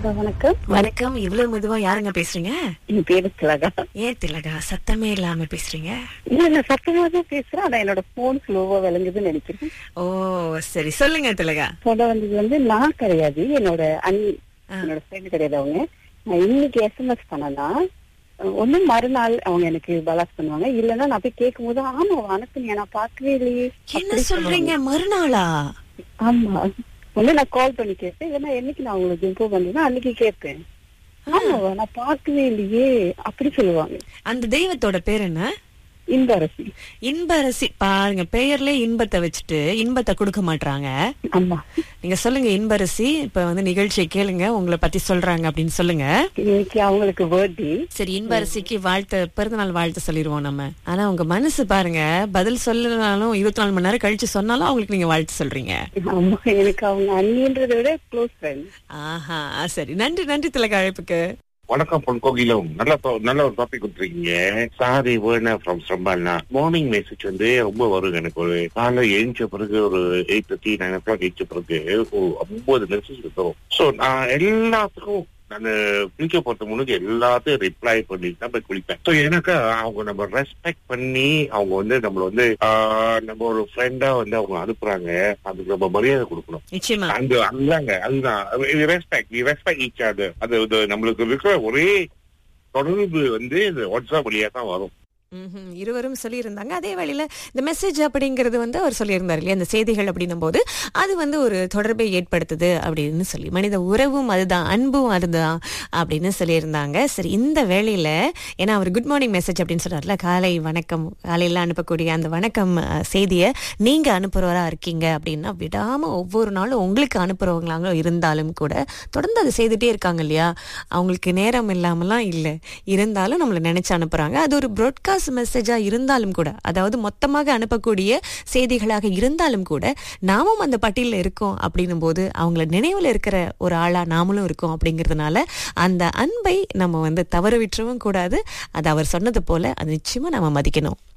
வணக்கம் வணக்கம் இவ்வளவு மெதுவா யாருங்க பேசுறீங்க என் பேரு திலகா ஏன் திலகா சத்தமே இல்லாம பேசுறீங்க இல்ல நான் சத்தமா தான் பேசுறேன் ஆனா என்னோட போன் ஸ்லோவா விளங்குதுன்னு நினைக்கிறேன் ஓ சரி சொல்லுங்க திலகா சொல்ல வந்தது வந்து நான் கிடையாது என்னோட அண்ணி ஆ. என்னோட ஃப்ரெண்ட் கிடையாது அவங்க நான் இன்னைக்கு எஸ்எம்எஸ் பண்ணனா ஒன்னும் மறுநாள் அவங்க எனக்கு பலாஸ் பண்ணுவாங்க இல்லன்னா நான் போய் கேட்கும் போது ஆமா வணக்கம் நான் பார்க்கவே இல்லையே என்ன அப்படி சொல்றீங்க மறுநாளா சொல்லுவாங்க. ஆமா ஒண்ணு நான் கால் பண்ணி கேட்பேன் இல்லன்னா என்னைக்கு நான் உங்களுக்கு இன்ஃபோ பண்றேன்னா அன்னைக்கு கேட்பேன் ஆமாவா நான் பார்க்கவே இல்லையே அப்படி சொல்லுவாங்க அந்த தெய்வத்தோட பேர் என்ன இந்த அரசி இன்பரசி பாருங்க பெயர்ல இன்பத்தை வச்சுட்டு இன்பத்தை கொடுக்க மாட்டாங்க ஆமா நீங்க சொல்லுங்க இன்பரசி இப்ப வந்து நிகழ்ச்சியை கேளுங்க உங்களை பத்தி சொல்றாங்க அப்படின்னு சொல்லுங்க இன்னைக்கு அவங்களுக்கு பர்த்டே சரி இன்பரசிக்கு வாழ்த்து பிறந்தநாள் வாழ்த்து சொல்லிருவோம் நம்ம ஆனா உங்க மனசு பாருங்க பதில் சொல்லனாலும் இருபத்தி நாலு மணி நேரம் கழிச்சு சொன்னாலும் அவங்களுக்கு நீங்க வாழ்த்து சொல்றீங்க ஆமா எனக்கு அவங்க அண்ணின்றதை விட க்ளோஸ் ஃப்ரெண்ட் ஆஹா சரி நன்றி நன்றி திலக அழைப்புக்கு வணக்கம் பொன் கோகிலம் நல்ல to- நல்ல ஒரு டாபிக் கொடுத்துருக்கீங்க சாரி வேர்னர் ஃப்ரம் ஸ்ரம்பால்னா மார்னிங் மெசேஜ் வந்து ரொம்ப வரும் எனக்கு ஒரு காலை எழுந்த பிறகு ஒரு eight thirty nine o'clock எழுந்த பிறகு ஒரு ஒன்பது மெசேஜ் வரும் ஸோ நான் எல்லாத்துக்கும் நான் குளிக்க போறது முன்னாடி எல்லாத்தையும் ரிப்ளை பண்ணி தான் போய் குளிப்பேன் ஸோ எனக்கு அவங்க நம்ம ரெஸ்பெக்ட் பண்ணி அவங்க வந்து நம்மள வந்து ஆஹ், நம்ம ஒரு ஃப்ரெண்டா வந்து அவங்க அனுப்புறாங்க அதுக்கு நம்ம மரியாதை கொடுக்கணும் நிச்சயமா அந்த அதுதாங்க அதுதான் ரெஸ்பெக்ட் ரெஸ்பெக்ட் ஈச் அது அது இது நம்மளுக்கு இருக்கிற ஒரே தொடர்பு வந்து இந்த வாட்ஸ்அப் வழியா தான் வரும் ம்ஹும். இருவரும் சொல்லியிருந்தாங்க அதே வேளையில இந்த மெசேஜ் அப்படிங்கிறது வந்து அவர் சொல்லியிருந்தார் இல்லையா இந்த செய்திகள் அப்படின்னும் போது அது வந்து ஒரு தொடர்பை ஏற்படுத்துது அப்படின்னு சொல்லி மனித உறவும் அதுதான் அன்பும் அதுதான் அப்படின்னு சொல்லியிருந்தாங்க சரி இந்த வேளையில ஏன்னா அவர் குட் மார்னிங் மெசேஜ் அப்படின்னு சொன்னார்ல காலை வணக்கம் காலையில அனுப்பக்கூடிய அந்த வணக்கம் அஹ், செய்தியை நீங்க அனுப்புறவரா இருக்கீங்க அப்படின்னா விடாம ஒவ்வொரு நாளும் உங்களுக்கு அனுப்புறவங்களாக இருந்தாலும் கூட தொடர்ந்து அதை செய்துட்டே இருக்காங்க இல்லையா அவங்களுக்கு நேரம் இல்லாமலாம் இல்லை இருந்தாலும் நம்மளை நினைச்சு அனுப்புறாங்க அது ஒரு ப்ராட்காஸ்ட் மெசேஜா இருந்தாலும் கூட அதாவது மொத்தமாக அனுப்பக்கூடிய செய்திகளாக இருந்தாலும் கூட நாமும் அந்த பட்டியலில் இருக்கோம் அப்படின்னும் போது அவங்கள நினைவில் இருக்கிற ஒரு ஆளா நாமளும் இருக்கோம் அப்படிங்கிறதுனால அந்த அன்பை நம்ம வந்து தவற விட்டுறவும் கூடாது அது அவர் சொன்னது போல அது நிச்சயமா நம்ம மதிக்கணும்